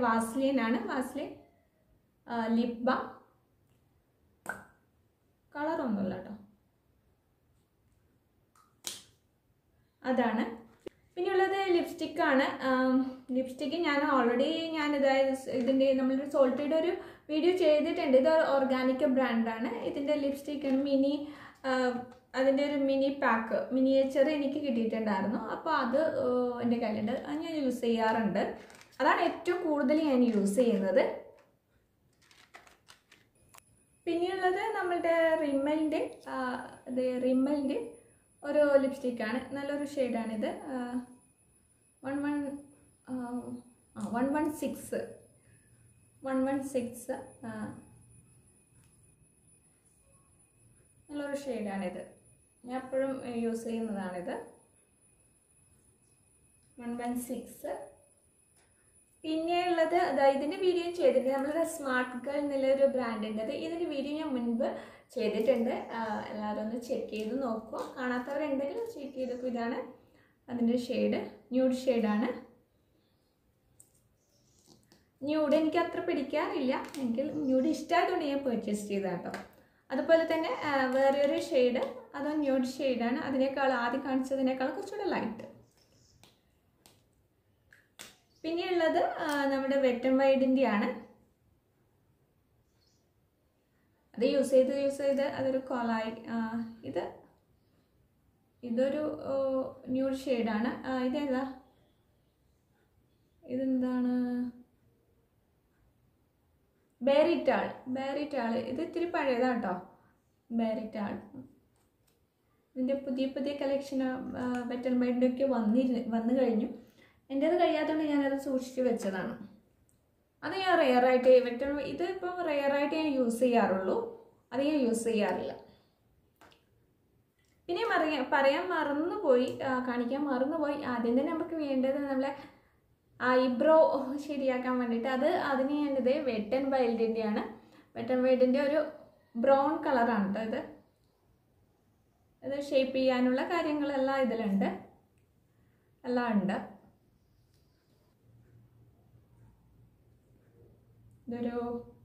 Vaseline ആണ് Vaseline lip balm കളറൊന്നുമില്ല കേട്ടോ അതാണ് പിന്നെയുള്ളത് ലിപ്സ്റ്റിക്കാണ് ലിപ്സ്റ്റിക്ക് ഞാൻ ഓൾറെഡി ഞാൻ ഇതായത് ഇതിൻ്റെ നമ്മളൊരു സോൾട്ടിയുടെ ഒരു വീഡിയോ ചെയ്തിട്ടുണ്ട് ഇത് ഓർഗാനിക് ബ്രാൻഡാണ് ഇതിൻ്റെ ലിപ്സ്റ്റിക്കാണ് മിനി അതിൻ്റെ ഒരു മിനി പാക്ക് മിനിയേച്ചർ എനിക്ക് കിട്ടിയിട്ടുണ്ടായിരുന്നു അപ്പോൾ അത് ഏഹ്, എൻ്റെ കയ്യിലുണ്ട് അത് ഞാൻ യൂസ് ചെയ്യാറുണ്ട് അതാണ് ഏറ്റവും കൂടുതൽ ഞാൻ യൂസ് ചെയ്യുന്നത് പിന്നെയുള്ളത് നമ്മളുടെ റിമ്മലിൻ്റെ ഇത് റിമ്മലിൻ്റെ ഒരു ലിപ്സ്റ്റിക്കാണ് നല്ലൊരു ഷെയ്ഡാണിത് one one one one six one one six നല്ലൊരു ഷെയ്ഡാണിത് ഞാൻ എപ്പോഴും യൂസ് ചെയ്യുന്നതാണിത് വൺ വൺ സിക്സ് പിന്നെ ഉള്ളത് അതായത് ഇതിൻ്റെ വീഡിയോ ചെയ്തിട്ടുണ്ട് നമ്മളുടെ സ്മാർട്ട് ഗേൾ എന്നുള്ള ഒരു ബ്രാൻഡിൻ്റെ അത് ഇതിൻ്റെ വീഡിയോ ഞാൻ മുൻപ് ചെയ്തിട്ടുണ്ട് ആ, എല്ലാവരും ഒന്ന് ചെക്ക് ചെയ്ത് നോക്കുക കാണാത്തവരുണ്ടെങ്കിൽ ചെക്ക് ചെയ്തപ്പോൾ ഇതാണ് അതിൻ്റെ ഷെയ്ഡ് ന്യൂഡ് ഷെയ്ഡാണ് ന്യൂഡ് എനിക്ക് അത്ര പിടിക്കാറില്ല എങ്കിൽ ന്യൂഡ് ഇഷ്ടമായതുകൊണ്ട് ഞാൻ പർച്ചേസ് ചെയ്തതാണ് കേട്ടോ അതുപോലെ തന്നെ ആ, വേറെ ഒരു ഷെയ്ഡ് അതും ന്യൂഡ് ഷെയ്ഡാണ് അതിനേക്കാൾ ആദ്യം കാണിച്ചതിനേക്കാൾ കുറച്ചുകൂടെ ലൈറ്റ് പിന്നെയുള്ളത് ആ, നമ്മുടെ വെറ്റൻ വൈഡിൻ്റെ ആണ് അത് യൂസ് ചെയ്ത് യൂസ് ചെയ്ത് അതൊരു കോളായി ആ, ഇത് ഇതൊരു ന്യൂഡ് ഷെയ്ഡാണ് ഇതേതാ ഇതെന്താണ് ബേറിറ്റാൾ ബേറിറ്റാൾ ഇത് ഇത്തിരി പഴയതാട്ടോ ബേറിറ്റാൾ ഇതിൻ്റെ പുതിയ പുതിയ കളക്ഷൻ ബെറ്റർ മൈൻഡ് ഒക്കെ വന്നിരുന്നു വന്നു കഴിഞ്ഞു എൻ്റേത് കഴിയാത്തതുകൊണ്ട് ഞാനത് സൂക്ഷിച്ച് വെച്ചതാണ് അത് ഞാൻ റെയറായിട്ട് വെറ്റർ ഇത് ഇപ്പം റെയറായിട്ട് ഞാൻ യൂസ് ചെയ്യാറുള്ളൂ അത് ഞാൻ യൂസ് ചെയ്യാറില്ല പിന്നെ മറിയ പറയാൻ മറന്നുപോയി ആ, കാണിക്കാൻ മറന്നുപോയി ആദ്യം തന്നെ നമുക്ക് വേണ്ടത് നമ്മളെ ഐബ്രോ ശരിയാക്കാൻ വേണ്ടിയിട്ട് അത് അതിന് ഞാനിത് വെറ്റ് ആൻഡ് വൈൽഡിൻ്റെയാണ് വെറ്റ് ആൻഡ് വൈൽഡിൻ്റെ ഒരു ബ്രൗൺ കളറാണ് കേട്ടോ ഇത് ഇത് ഷേപ്പ് ചെയ്യാനുള്ള കാര്യങ്ങളെല്ലാം ഇതിലുണ്ട് എല്ലാം ഉണ്ട് ഇതൊരു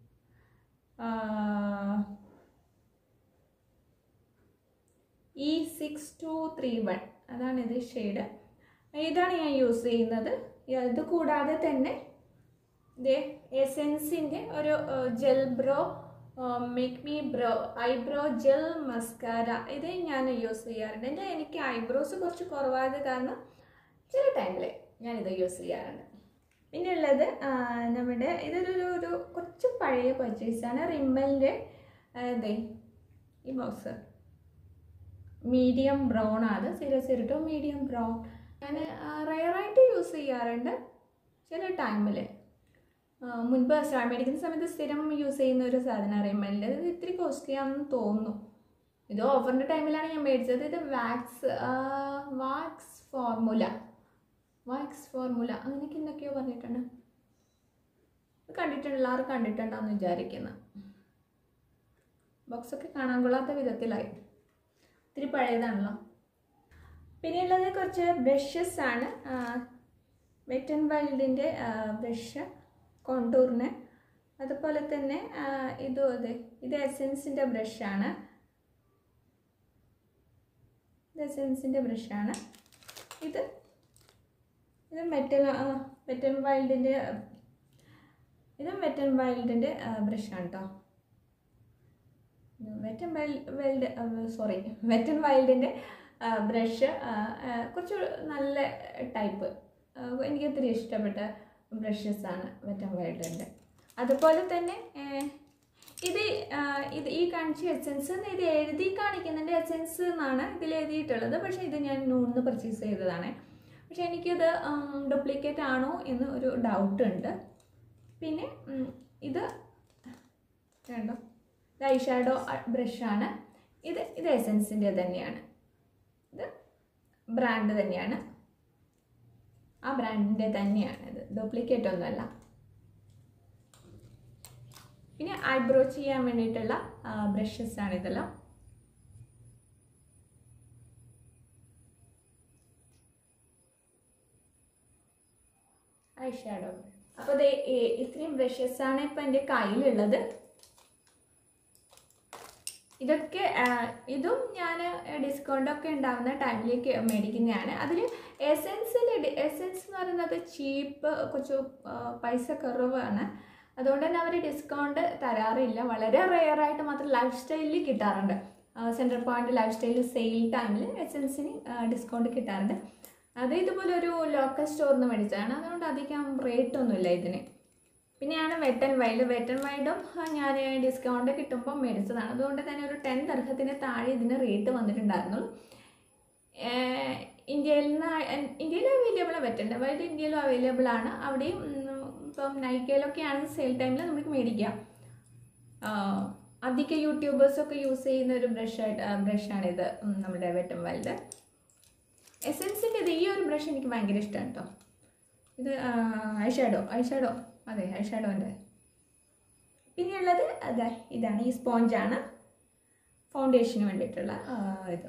E six two three one അതാണ് ഇത് ഷെയ്ഡ് ഇതാണ് ഞാൻ യൂസ് ചെയ്യുന്നത് ഇത് കൂടാതെ തന്നെ ഇത് എസെൻസിൻ്റെ ഒരു gel brow make me brow eyebrow gel mascara ഇത് ഞാൻ യൂസ് ചെയ്യാറുണ്ട് എൻ്റെ എനിക്ക് ഐബ്രോസ് കുറച്ച് കുറവായത് കാരണം ചില ടൈമിൽ ഞാനിത് യൂസ് ചെയ്യാറുണ്ട് പിന്നെ ഉള്ളത് ആ, നമ്മുടെ ഇതൊരു ഒരു ഒരു കുറച്ച് പഴയ പർച്ചേസാണ് റിമ്മലിൻ്റെ ഇതേ ഈ ബോക്സ് മീഡിയം ബ്രൗൺ ആണ് zero zero two medium brown ഞാൻ റയറായിട്ട് യൂസ് ചെയ്യാറുണ്ട് ചില ടൈമിൽ മുൻപ് സ്റ്റാർ മേടിക്കുന്ന സമയത്ത് സ്ഥിരം യൂസ് ചെയ്യുന്ന ഒരു സാധനം റിമ്മലിൻ്റെ ഇത് ഇത്തിരി കോസ്റ്റ്ലി ആണെന്ന് തോന്നുന്നു ഇത് ഓഫറിൻ്റെ ടൈമിലാണ് ഞാൻ മേടിച്ചത് ഇത് wax wax formula wax formula അങ്ങനെയൊക്കെ എന്തൊക്കെയോ പറഞ്ഞിട്ടുണ്ട് ഇത് കണ്ടിട്ടുണ്ട് എല്ലാവരും കണ്ടിട്ടുണ്ടാന്ന് വിചാരിക്കുന്നു ബോക്സൊക്കെ കാണാൻ കൊള്ളാത്ത വിധത്തിലായി ഇത്തിരി പഴയതാണല്ലോ പിന്നെയുള്ളത് കുറച്ച് ബ്രഷസ് ആണ് വെറ്റ് ആൻഡ് വൈൽഡിൻ്റെ ബ്രഷ് കോണ്ടൂറിന് അതുപോലെ തന്നെ ആ, ഇതും അതെ ഇത് എസെൻസിൻ്റെ ബ്രഷാണ് ഇത് എസെൻസിൻ്റെ ബ്രഷാണ് ഇത് ഇത് മെറ്റൽ വെറ്റൻ വൈൽഡിൻ്റെ ഇതും വെറ്റൻ വൈൽഡിൻ്റെ ബ്രഷാണ് കേട്ടോ wet n wild wild sorry wet n വൈൽഡിൻ്റെ ബ്രഷ് കുറച്ച് നല്ല ടൈപ്പ് എനിക്ക് ഒത്തിരി ഇഷ്ടപ്പെട്ട ബ്രഷസ് ആണ് വെറ്റൻ വൈൽഡിൻ്റെ അതുപോലെ തന്നെ ആ, ഇത് ആ, ഇത് ഈ കാണിച്ച എസെൻസ് ഇത് എഴുതി കാണിക്കുന്നുണ്ട് എസെൻസ് എന്നാണ് ഇതിൽ എഴുതിയിട്ടുള്ളത് പക്ഷേ ഇത് ഞാൻ നൂന്ന് പർച്ചേസ് ചെയ്തതാണ് പക്ഷേ എനിക്കിത് ഡ്യൂപ്ലിക്കേറ്റ് ആണോ എന്ന് ഒരു ഡൗട്ട് ഉണ്ട് പിന്നെ ഉം, ഇത് കണ്ടോ ഇത് ഐഷാഡോ ബ്രഷാണ് ഇത് ഇത് എസെൻസിൻ്റെ തന്നെയാണ് ഇത് ബ്രാൻഡ് തന്നെയാണ് ആ ബ്രാൻഡിൻ്റെ തന്നെയാണ് ഇത് ഡ്യൂപ്ലിക്കേറ്റ് ഒന്നുമല്ല പിന്നെ ഐബ്രോ ചെയ്യാൻ വേണ്ടിയിട്ടുള്ള ബ്രഷസ് ആണ് ഇതെല്ലാം ഐ ഷാഡോ അപ്പോൾ ദേ ഈ- ഇത്രയും ബ്രഷസ് ആണ് ഇപ്പം എൻ്റെ കയ്യിലുള്ളത് ഇതൊക്കെ ആ, ഇതും ഞാൻ ഡിസ്കൗണ്ടൊക്കെ ഉണ്ടാകുന്ന ടൈമിലേക്ക് മേടിക്കുന്നതാണ് അതിൽ എസെൻസിൽ എസെൻസ് എന്ന് പറയുന്നത് ചീപ്പ് കുറച്ച് ആ, പൈസ കുറവാണ് അതുകൊണ്ട് തന്നെ അവർ ഡിസ്കൗണ്ട് തരാറില്ല വളരെ റെയറായിട്ട് മാത്രം ലൈഫ് സ്റ്റൈലിൽ കിട്ടാറുണ്ട് central point Lifestyle sale ടൈമിൽ എസെൻസിന് ഡിസ്കൗണ്ട് കിട്ടാറുണ്ട് അത് ഇതുപോലെ ഒരു ലോക്കൽ സ്റ്റോറിൽ നിന്ന് മേടിച്ചതാണ് അതുകൊണ്ട് അധികം റേറ്റ് ഒന്നുമില്ല ഇതിന് പിന്നെയാണ് വെട്ടൻ വൈൽഡ് വെട്ടൻ വൈൽഡും ഞാൻ ഡിസ്കൗണ്ട് കിട്ടുമ്പോൾ മേടിച്ചതാണ് അതുകൊണ്ട് തന്നെ ഒരു ടെൻ ദർഹത്തിന് താഴെ ഇതിന് റേറ്റ് വന്നിട്ടുണ്ടായിരുന്നുള്ളൂ ഏഹ് ഇന്ത്യയിൽ നിന്ന് ഇന്ത്യയിൽ അവൈലബിൾ വെട്ടൻ വൈൽഡ് ഇന്ത്യയിലും അവൈലബിൾ ആണ് അവിടെയും ഉം, ഇപ്പം നൈക്കയിലൊക്കെ ആണ് സെയിൽ ടൈമിൽ നമുക്ക് മേടിക്കാം ആഹ് അധിക യൂട്യൂബേഴ്സൊക്കെ യൂസ് ചെയ്യുന്ന ഒരു ബ്രഷായിട്ട് ബ്രഷാണിത് ഉം, നമ്മുടെ വെട്ടൻ വൈൽഡ് എസെൻസിൻ്റെ ഇത് ഈ ഒരു ബ്രഷ് എനിക്ക് ഭയങ്കര ഇഷ്ടമാണ് കേട്ടോ ഇത് ഐഷാഡോ ഐഷാഡോ അതെ ഐഷാഡോൻ്റെ പിന്നെയുള്ളത് അതെ ഇതാണ് ഈ സ്പോഞ്ചാണ് ഫൗണ്ടേഷന് വേണ്ടിയിട്ടുള്ള ആ, ഇത്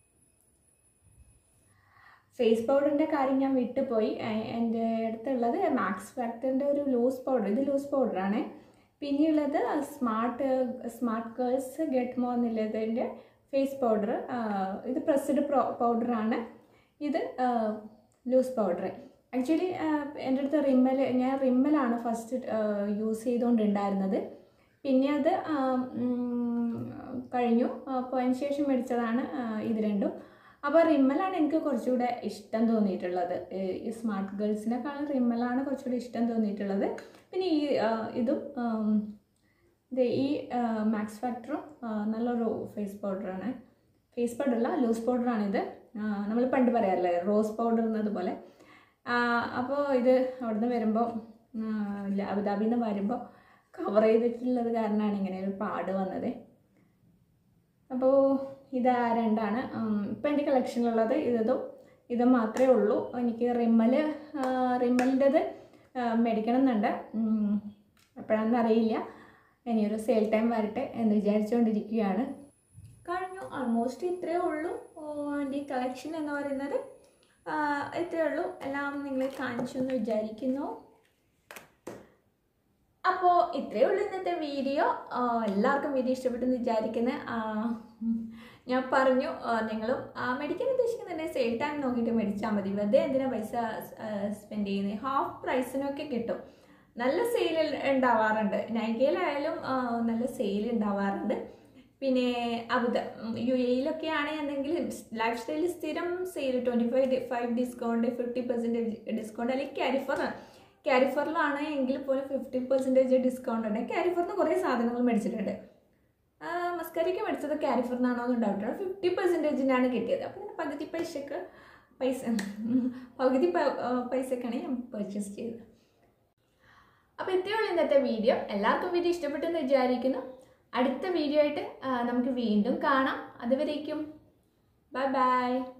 ഫേസ് പൗഡറിൻ്റെ കാര്യം ഞാൻ വിട്ടുപോയി എ- എൻ്റെ അടുത്തുള്ളത് മാക്സ് ഫാക്ടറിൻ്റെ ഒരു ലൂസ് പൗഡർ ഇത് ലൂസ് പൗഡറാണ് പിന്നെയുള്ളത് സ്മാർട്ട് സ്മാർട്ട് ഗേൾസ് ഗെറ്റ് മോ എന്നുള്ളതിൻ്റെ ഫേസ് പൗഡർ ഇത് പ്രസ്ഡ് പൗഡറാണ് ഇത് ലൂസ് പൗഡർ ആക്ച്വലി എൻ്റെ അടുത്ത് റിമ്മൽ ഞാൻ റിമ്മലാണ് ഫസ്റ്റ് യൂസ് ചെയ്തുകൊണ്ടുണ്ടായിരുന്നത് പിന്നെ അത് ആ, ഉം, കഴിഞ്ഞു അപ്പോൾ അതിന് ശേഷം മേടിച്ചതാണ് ആ, ഇത് രണ്ടും അപ്പോൾ റിമ്മലാണ് എനിക്ക് കുറച്ചുകൂടെ ഇഷ്ടം തോന്നിയിട്ടുള്ളത് ഈ- ഈ സ്മാർട്ട് ഗേൾസിനെക്കാളും റിമ്മലാണ് കുറച്ചുകൂടെ ഇഷ്ടം തോന്നിയിട്ടുള്ളത് പിന്നെ ഈ ആ, ഇതും ആം, ഇത് ഈ മാക്സ് ഫാക്ടറും ആ, നല്ലൊരു ഫേസ് പൗഡറാണ് ഫേസ് പൗഡറല്ല ലൂസ് പൗഡറാണിത് നമ്മൾ പണ്ട് പറയാറില്ലേ റോസ് പൗഡർ എന്നതുപോലെ അപ്പോൾ ഇത് അവിടുന്ന് വരുമ്പോൾ അബുദാബിയിൽ നിന്ന് വരുമ്പോൾ കവർ ചെയ്തിട്ടുള്ളത് കാരണമാണ് ഇങ്ങനെ ഒരു പാട് വന്നത് അപ്പോൾ ഇത് ആ രണ്ടാണ് ഇപ്പം എൻ്റെ കളക്ഷനിലുള്ളത് ഇതും ഇത് മാത്രമേ ഉള്ളൂ എനിക്ക് റിമ്മൽ റിമ്മലിൻ്റെത് മേടിക്കണം എന്നുണ്ട് ഉം, എപ്പോഴാണെന്ന് അറിയില്ല ഇനിയൊരു സെയിൽ ടൈം വരട്ടെ എന്ന് വിചാരിച്ചുകൊണ്ടിരിക്കുകയാണ് കഴിഞ്ഞു ഓൾമോസ്റ്റ് ഇത്രയേ ഉള്ളൂ ഓ, എൻ്റെ കളക്ഷൻ എന്ന് പറയുന്നത് ആ, ഇത്രയേ ഉള്ളൂ എല്ലാം നിങ്ങളെ കാണിച്ചു എന്ന് വിചാരിക്കുന്നു അപ്പോൾ ഇത്രയേ ഉള്ളൂ ഇന്നത്തെ വീഡിയോ ആ, എല്ലാവർക്കും വീഡിയോ ഇഷ്ടപ്പെട്ടെന്ന് വിചാരിക്കുന്നത് ഞാൻ പറഞ്ഞു ആ, നിങ്ങളും ആ, മേടിക്കാൻ ഉദ്ദേശിക്കുന്നുണ്ടെങ്കിൽ സെയിൽ ടൈം നോക്കിയിട്ട് മേടിച്ചാൽ മതി വെറുതെ എന്തിനാ പൈസ സ്പെൻഡ് ചെയ്യുന്നത് ഹാഫ് പ്രൈസിനൊക്കെ കിട്ടും നല്ല സെയിൽ ഉണ്ടാവാറുണ്ട് നൈകയിലായാലും ആ, നല്ല സെയിൽ ഉണ്ടാവാറുണ്ട് പിന്നെ അബുദ യു എയിലൊക്കെ ആണെന്നുണ്ടെങ്കിൽ ലൈഫ് സ്റ്റൈലിൽ സ്ഥിരം sale twenty five five discount fifty percentage discount അല്ലെങ്കിൽ കാരിഫർ കാരിഫറിലാണ് എങ്കിൽ പോലും ഫിഫ്റ്റി പെർസെൻറ്റേജ് ഡിസ്കൗണ്ട് ഉണ്ട് കാരിഫറിന് കുറേ സാധനങ്ങൾ മേടിച്ചിട്ടുണ്ട് മസ്കരിക്ക് മേടിച്ചത് കാരിഫറിനാണോ എന്ന് ഡൗട്ടാണ് ഫിഫ്റ്റി പെർസെൻറ്റേജിനാണ് കിട്ടിയത് അപ്പോൾ ഞാൻ പകുതി പൈസക്ക് പൈസ പകുതി പ- ആ, പൈസക്കാണ് ഞാൻ പർച്ചേസ് ചെയ്തത് അപ്പോൾ ഇത്രയുള്ള ഇന്നത്തെ വീഡിയോ എല്ലാവർക്കും വീഡിയോ ഇഷ്ടപ്പെട്ടെന്ന് വിചാരിക്കുന്നു അടുത്ത വീഡിയോ ആയിട്ട് ആ, നമുക്ക് വീണ്ടും കാണാം അതുവരേക്കും ബൈ ബൈ